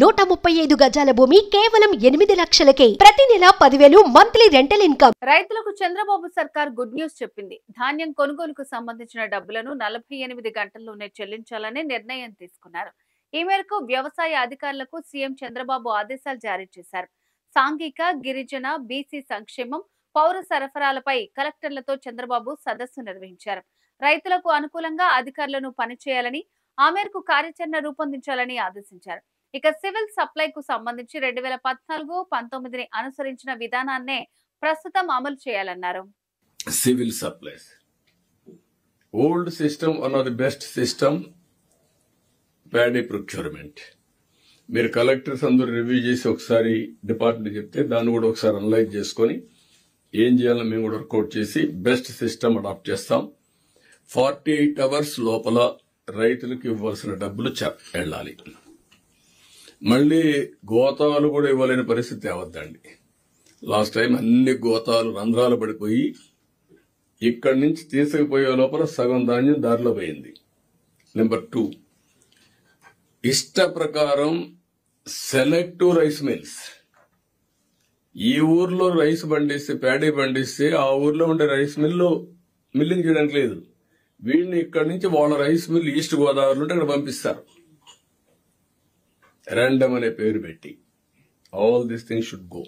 నూట ముప్పై ఐదు గజాల భూమి కేవలం ఎనిమిది లక్షలకే ప్రతి నెల పదివేలు మంత్లీ రెంటల్ ఇన్కమ్ రైతులకు చంద్రబాబు సర్కార్ గుడ్ న్యూస్ చెప్పింది ధాన్యం కొనుగోలుకు సంబంధించిన డబ్బులను నలభై ఎనిమిది గంటల్లోనే చెల్లించాలని నిర్ణయం తీసుకున్నారు ఈ మేరకు వ్యవసాయ అధికారులకు సీఎం చంద్రబాబు ఆదేశాలు జారీ చేశారు సాంఘిక గిరిజన బీసీ సంక్షేమం పౌర సరఫరాలపై కలెక్టర్లతో చంద్రబాబు సదస్సు నిర్వహించారు రైతులకు అనుకూలంగా అధికారులను పనిచేయాలని ఆ మేరకు కార్యాచరణ రూపొందించాలని ఆదేశించారు ఇక సివిల్ సప్లైకు సంబంధించి రెండు వేల పద్నాలుగు పంతొమ్మిదిని అనుసరించిన విధానాన్నే ప్రస్తుతం అమలు చేయాలన్నారు civil supplies. Old system, one of the best system, paddy procurement. మీరు కలెక్టర్స్ అందరూ రివ్యూ చేసి ఒకసారి డిపార్ట్మెంట్ చెప్తే దాన్ని కూడా ఒకసారి అనలైజ్ చేసుకొని ఏం చేయాలో మేము కూడా వర్కౌట్ చేసి బెస్ట్ సిస్టమ్ అడాప్ట్ చేస్తాం ఫార్టీ ఎయిట్ అవర్స్ లోపల రైతులకు ఇవ్వాల్సిన డబ్బులు చె- వెళ్ళాలి మళ్ళీ గోతాలు కూడా ఇవ్వలేని పరిస్థితి అవద్దండి లాస్ట్ టైం అన్ని గోతాలు రంధ్రాలు పడిపోయి ఇక్కడి నుంచి తీసుకుపోయే లోపల సగం ధాన్యం దారిలో పోయింది నెంబర్ టూ ఇష్ట ప్రకారం సెలెక్టివ్ రైస్ మిల్స్ ఈ ఊర్లో రైస్ పండిస్తే ప్యాడీ పండిస్తే ఆ ఊర్లో ఉండే రైస్ మిల్లు మిల్లింగ్ చేయడానికి లేదు వీడిని ఇక్కడి నుంచి వాళ్ళ రైస్ మిల్ ఈస్ట్ గోదావరి నుండి అక్కడ పంపిస్తారు ర్యాండమ్ అనే పేరు పెట్టి all this thing should go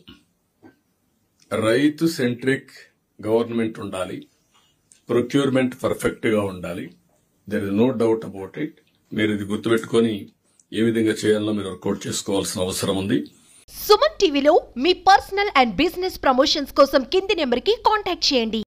రైతు సెంట్రిక్ గవర్నమెంట్ ఉండాలి ప్రొక్యూర్మెంట్ పర్ఫెక్ట్ గా ఉండాలి there is no doubt about it మీరు ఇది గుర్తుపెట్టుకొని ఏ విధంగా చేయాలో మీరు వర్కౌట్ చేసుకోవాల్సిన అవసరం ఉంది సుమన్ టీవీలో మీ పర్సనల్ అండ్ బిజినెస్ ప్రమోషన్స్ కోసం కింది నెంబర్ కి కాంటాక్ట్ చేయండి